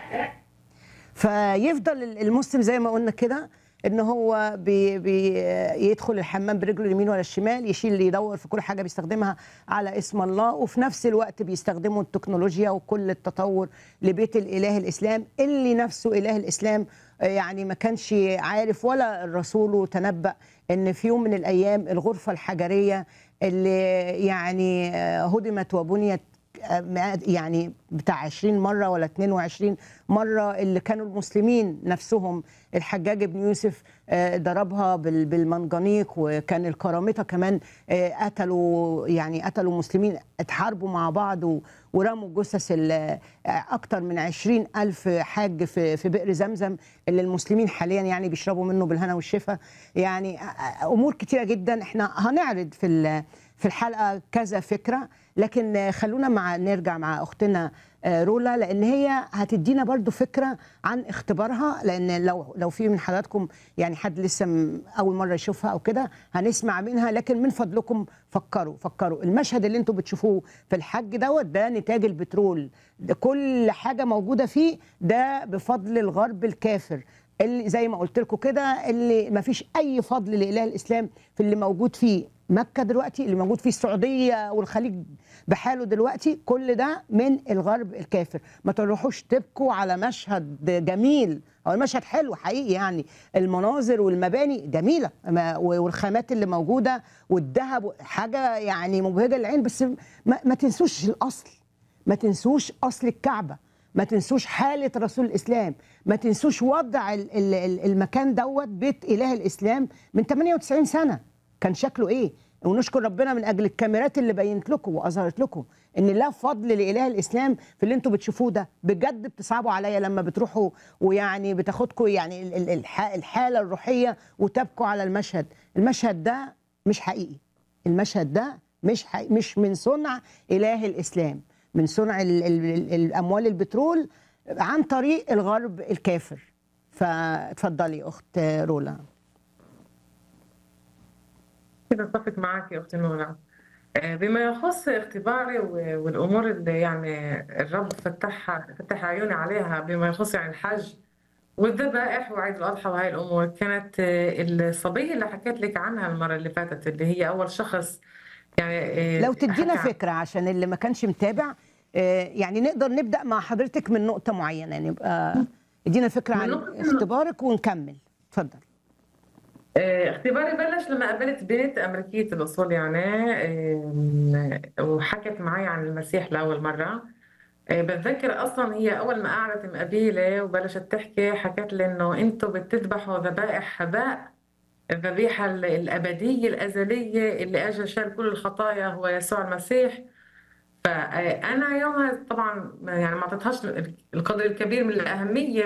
فيفضل المسلم زي ما قلنا كده ان هو بي بي يدخل الحمام برجله اليمين ولا الشمال يشيل يدور في كل حاجه بيستخدمها على اسم الله وفي نفس الوقت بيستخدموا التكنولوجيا وكل التطور لبيت الاله الاسلام اللي نفسه اله الاسلام يعني ما كانش عارف ولا الرسول تنبأ ان في يوم من الايام الغرفه الحجريه اللي يعني هدمت وبنيت يعني بتاع 20 مرة ولا 22 مرة اللي كانوا المسلمين نفسهم الحجاج بن يوسف ضربها بالمنجنيق وكان الكرامطة كمان قتلوا يعني قتلوا مسلمين اتحاربوا مع بعض ورموا جثث أكتر من 20 ألف حاج في, في بئر زمزم اللي المسلمين حاليا يعني بيشربوا منه بالهنا والشفا يعني أمور كتيرة جدا احنا هنعرض في في الحلقة كذا فكرة لكن خلونا مع نرجع مع اختنا رولا لان هي هتدينا برضو فكره عن اختبارها لان لو لو في من حضراتكم يعني حد لسه اول مره يشوفها او كده هنسمع منها لكن من فضلكم فكروا فكروا المشهد اللي انتم بتشوفوه في الحج دوت ده نتاج البترول ده كل حاجه موجوده فيه ده بفضل الغرب الكافر اللي زي ما قلت لكم كده اللي ما فيش اي فضل لاله الاسلام في اللي موجود فيه مكه دلوقتي اللي موجود فيه السعوديه والخليج بحاله دلوقتي كل ده من الغرب الكافر ما تروحوش تبكوا على مشهد جميل او المشهد حلو حقيقي يعني المناظر والمباني جميله والخامات اللي موجوده والذهب حاجه يعني مبهجه للعين بس ما, ما تنسوش الاصل ما تنسوش اصل الكعبه ما تنسوش حالة رسول الإسلام ما تنسوش وضع المكان دوت بيت إله الإسلام من 98 سنة كان شكله إيه ونشكر ربنا من أجل الكاميرات اللي بينت لكم وأظهرت لكم إن لا فضل لإله الإسلام في اللي أنتوا بتشوفوه ده بجد بتصعبوا عليا لما بتروحوا ويعني بتاخدكم يعني الحالة الروحية وتبكوا على المشهد المشهد ده مش حقيقي المشهد ده مش حقيقي مش من صنع إله الإسلام من صنع ال ال الاموال البترول عن طريق الغرب الكافر فاتفضلي اخت رولا كده اتفق معك يا اختي نورا بما يخص اختباري والامور اللي يعني الرب فتح فتح عيوني عليها بما يخص يعني الحج والذبائح وعيد الاضحى وهي الامور كانت الصبيه اللي حكيت لك عنها المره اللي فاتت اللي هي اول شخص يعني لو تدينا فكره عشان اللي ما كانش متابع يعني نقدر نبدا مع حضرتك من نقطه معينه يعني يبقى ادينا فكره عن اختبارك ونكمل اتفضل اختباري بلش لما قابلت بنت امريكيه الاصول يعني وحكت معي عن المسيح لاول مره بتذكر اصلا هي اول ما قعدت مقابله وبلشت تحكي حكت لي انه انتم بتذبحوا ذبائح هباء الذبيحة الأبدية الأزلية اللي أجى شال كل الخطايا هو يسوع المسيح فأنا يومها طبعا يعني ما أعطيتهاش القدر الكبير من الأهمية